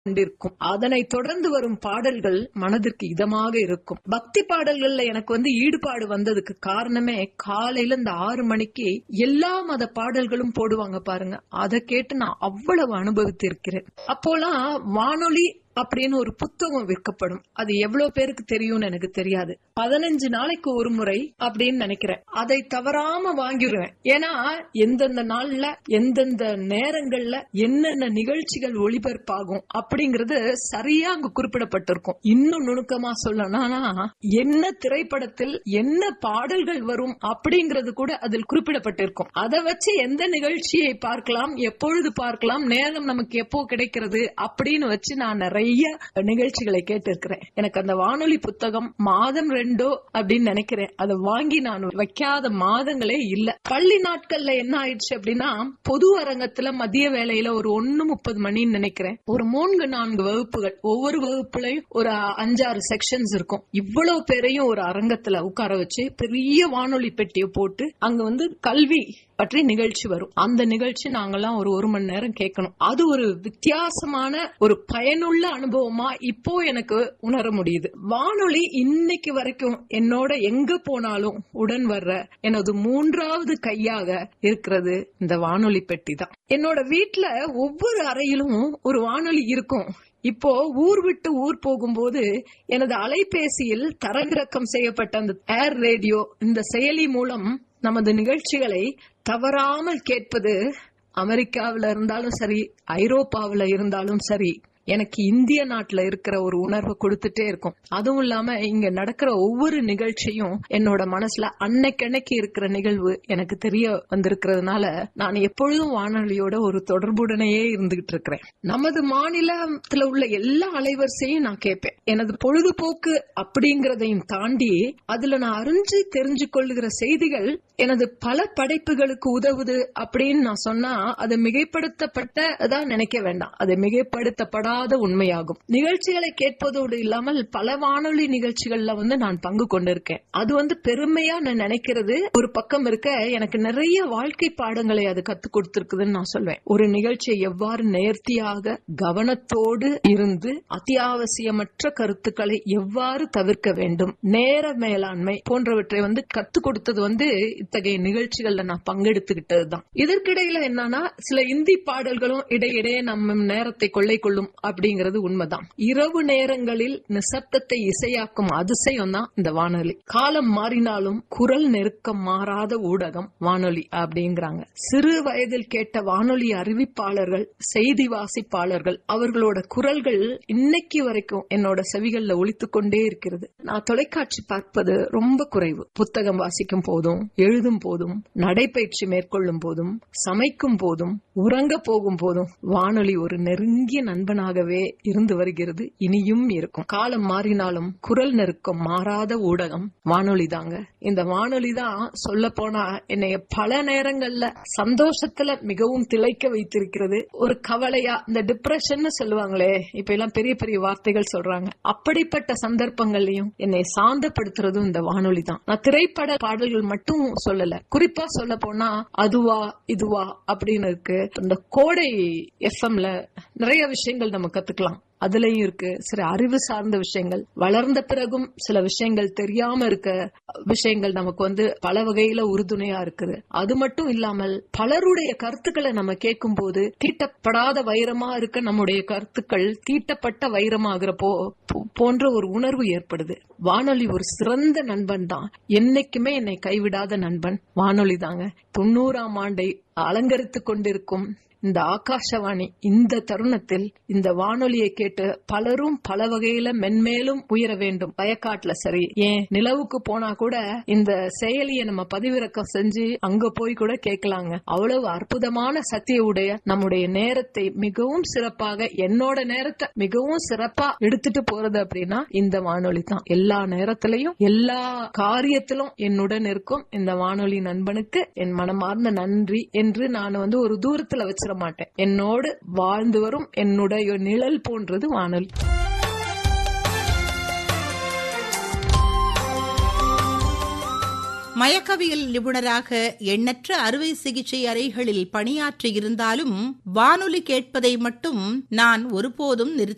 கொண்டிருக்கும் அதனை தொடர்ந்து வரும் பாடல்கள் மனதிற்கு இதமாக இருக்கும் பக்தி பாடல்கள்ல எனக்கு வந்து ஈடுபாடு வந்ததுக்கு காரணமே காலையில இந்த ஆறு மணிக்கு எல்லா மத பாடல்களும் போடுவாங்க பாருங்க அதை கேட்டு நான் அவ்வளவு அனுபவித்திருக்கிறேன் அப்போலாம் வானொலி அப்படின்னு ஒரு புத்தகம் விற்கப்படும் அது எவ்வளவு பேருக்கு தெரியும்னு எனக்கு தெரியாது பதினஞ்சு நாளைக்கு ஒரு முறை அப்படின்னு நினைக்கிறேன் அதை தவறாம வாங்கிடுவேன் ஏன்னா எந்தெந்த நாள்ல எந்தெந்த நேரங்கள்ல என்னென்ன நிகழ்ச்சிகள் ஒளிபரப்பாகும் அப்படிங்கறது சரியா அங்க குறிப்பிடப்பட்டிருக்கும் இன்னும் நுணுக்கமா சொல்லணும்னா என்ன திரைப்படத்தில் என்ன பாடல்கள் வரும் அப்படிங்கறது கூட அதில் குறிப்பிடப்பட்டிருக்கும் அதை வச்சு எந்த நிகழ்ச்சியை பார்க்கலாம் எப்பொழுது பார்க்கலாம் நேரம் நமக்கு எப்போ கிடைக்கிறது அப்படின்னு வச்சு நான் நிறைய நிகழ்ச்சிகளை கேட்டிருக்கிறேன் எனக்கு அந்த வானொலி புத்தகம் மாதம் ரெண்டோ அப்படின்னு நினைக்கிறேன் அதை வாங்கி நான் வைக்காத மாதங்களே இல்ல பள்ளி நாட்கள்ல என்ன ஆயிடுச்சு அப்படின்னா பொது அரங்கத்துல மதிய வேளையில ஒரு ஒன்னு முப்பது மணின்னு நினைக்கிறேன் ஒரு மூன்று நான்கு வகுப்புகள் ஒவ்வொரு வகுப்புலையும் ஒரு அஞ்சாறு செக்ஷன்ஸ் இருக்கும் இவ்வளவு பேரையும் ஒரு அரங்கத்துல உட்கார வச்சு பெரிய வானொலி பெட்டியை போட்டு அங்க வந்து கல்வி பற்றி நிகழ்ச்சி வரும் அந்த நிகழ்ச்சி நாங்கெல்லாம் ஒரு ஒரு மணி நேரம் கேட்கணும் அது ஒரு வித்தியாசமான ஒரு பயனுள்ள அனுபவமா இப்போ எனக்கு உணர முடியுது வானொலி இன்னைக்கு வரைக்கும் என்னோட எங்க போனாலும் உடன் வர்ற எனது மூன்றாவது கையாக இருக்கிறது இந்த வானொலி பெட்டி தான் என்னோட வீட்டுல ஒவ்வொரு அறையிலும் ஒரு வானொலி இருக்கும் இப்போ ஊர் விட்டு ஊர் போகும்போது எனது அலைபேசியில் தரவிறக்கம் செய்யப்பட்ட அந்த ஏர் ரேடியோ இந்த செயலி மூலம் நமது நிகழ்ச்சிகளை தவறாமல் கேட்பது அமெரிக்காவில இருந்தாலும் சரி ஐரோப்பாவில இருந்தாலும் சரி எனக்கு இந்திய நாட்டுல இருக்கிற ஒரு உணர்வை கொடுத்துட்டே இருக்கும் அதுவும் இல்லாம இங்க நடக்கிற ஒவ்வொரு நிகழ்ச்சியும் என்னோட மனசுல அன்னைக்கன்னைக்கு இருக்கிற நிகழ்வு எனக்கு தெரிய வந்திருக்கிறதுனால நான் எப்பொழுதும் வானொலியோட ஒரு தொடர்புடனேயே இருந்துகிட்டு இருக்கிறேன் நமது மாநிலத்துல உள்ள எல்லா அலைவரிசையும் நான் கேட்பேன் எனது பொழுதுபோக்கு அப்படிங்கறதையும் தாண்டி அதுல நான் அறிஞ்சு தெரிஞ்சு கொள்ளுகிற செய்திகள் எனது பல படைப்புகளுக்கு உதவுது அப்படின்னு நான் சொன்னா அது மிகைப்படுத்தப்பட்டதா நினைக்க வேண்டாம் அது மிகைப்படுத்தப்படாத உண்மையாகும் நிகழ்ச்சிகளை கேட்பதோடு இல்லாமல் பல வானொலி நிகழ்ச்சிகள்ல வந்து நான் பங்கு கொண்டிருக்கேன் அது வந்து பெருமையா நான் நினைக்கிறது ஒரு பக்கம் இருக்க எனக்கு நிறைய வாழ்க்கை பாடங்களை அது கத்து கொடுத்திருக்குதுன்னு நான் சொல்வேன் ஒரு நிகழ்ச்சியை எவ்வாறு நேர்த்தியாக கவனத்தோடு இருந்து அத்தியாவசியமற்ற கருத்துக்களை எவ்வாறு தவிர்க்க வேண்டும் நேர மேலாண்மை போன்றவற்றை வந்து கத்து கொடுத்தது வந்து இத்தகைய நிகழ்ச்சிகள்ல நான் பங்கெடுத்துக்கிட்டதுதான் இதற்கிடையில என்னன்னா சில இந்தி பாடல்களும் இடையிடையே நம்ம நேரத்தை கொள்ளை கொள்ளும் அப்படிங்கிறது உண்மைதான் இரவு நேரங்களில் நிசப்தத்தை இசையாக்கும் அதிசயம் தான் இந்த வானொலி காலம் மாறினாலும் குரல் நெருக்கம் மாறாத ஊடகம் வானொலி அப்படிங்கிறாங்க சிறு வயதில் கேட்ட வானொலி அறிவிப்பாளர்கள் செய்தி வாசிப்பாளர்கள் அவர்களோட குரல்கள் இன்னைக்கு வரைக்கும் என்னோட செவிகள்ல ஒலித்துக் கொண்டே இருக்கிறது நான் தொலைக்காட்சி பார்ப்பது ரொம்ப குறைவு புத்தகம் வாசிக்கும் போதும் எழுதும் போதும் நடைபயிற்சி மேற்கொள்ளும் போதும் சமைக்கும் போதும் உறங்க போகும் போதும் வானொலி ஒரு நெருங்கிய நண்பனாகவே இருந்து வருகிறது இனியும் இருக்கும் காலம் மாறினாலும் குரல் நெருக்கம் மாறாத ஊடகம் வானொலி தாங்க இந்த வானொலி தான் சொல்ல போனா என்னைய பல நேரங்கள்ல சந்தோஷத்துல மிகவும் திளைக்க வைத்திருக்கிறது ஒரு கவலையா இந்த டிப்ரெஷன் சொல்லுவாங்களே இப்ப எல்லாம் பெரிய பெரிய வார்த்தைகள் சொல்றாங்க அப்படிப்பட்ட சந்தர்ப்பங்கள்லயும் என்னை சாந்தப்படுத்துறதும் இந்த வானொலி தான் நான் திரைப்பட பாடல்கள் மட்டும் சொல்லல குறிப்பா சொல்ல போனா அதுவா இதுவா அப்படின்னு இருக்கு இந்த கோடை எஃப்எம்ல நிறைய விஷயங்கள் நம்ம கத்துக்கலாம் அதுலயும் இருக்கு சில அறிவு சார்ந்த விஷயங்கள் வளர்ந்த பிறகும் சில விஷயங்கள் தெரியாம இருக்க விஷயங்கள் நமக்கு வந்து பல வகையில உறுதுணையா இருக்குது அது மட்டும் இல்லாமல் பலருடைய கருத்துக்களை நம்ம கேட்கும் போது தீட்டப்படாத வைரமா இருக்க நம்முடைய கருத்துக்கள் தீட்டப்பட்ட வைரமாகிறப்போ போன்ற ஒரு உணர்வு ஏற்படுது வானொலி ஒரு சிறந்த நண்பன் தான் என்னைக்குமே என்னை கைவிடாத நண்பன் வானொலி தாங்க தொண்ணூறாம் ஆண்டை அலங்கரித்துக் கொண்டிருக்கும் இந்த ஆகாஷவாணி இந்த தருணத்தில் இந்த வானொலியை கேட்டு பலரும் பல வகையில மென்மேலும் உயர வேண்டும் வயக்காட்டுல சரி ஏன் நிலவுக்கு போனா கூட இந்த செயலியை நம்ம பதிவிறக்கம் செஞ்சு அங்க போய் கூட கேட்கலாங்க அவ்வளவு அற்புதமான சக்திய உடைய நம்முடைய நேரத்தை மிகவும் சிறப்பாக என்னோட நேரத்தை மிகவும் சிறப்பா எடுத்துட்டு போறது அப்படின்னா இந்த வானொலி தான் எல்லா நேரத்திலையும் எல்லா காரியத்திலும் என்னுடன் இருக்கும் இந்த வானொலி நண்பனுக்கு என் மனமார்ந்த நன்றி என்று நான் வந்து ஒரு தூரத்துல வச்சிட மாட்டேன் என்னோடு வாழ்ந்து வரும் என்னுடைய நிழல் போன்றது வானொலி மயக்கவியல் நிபுணராக எண்ணற்ற அறுவை சிகிச்சை அறைகளில் பணியாற்றி இருந்தாலும் வானொலி கேட்பதை மட்டும் நான் ஒருபோதும் நிறுத்த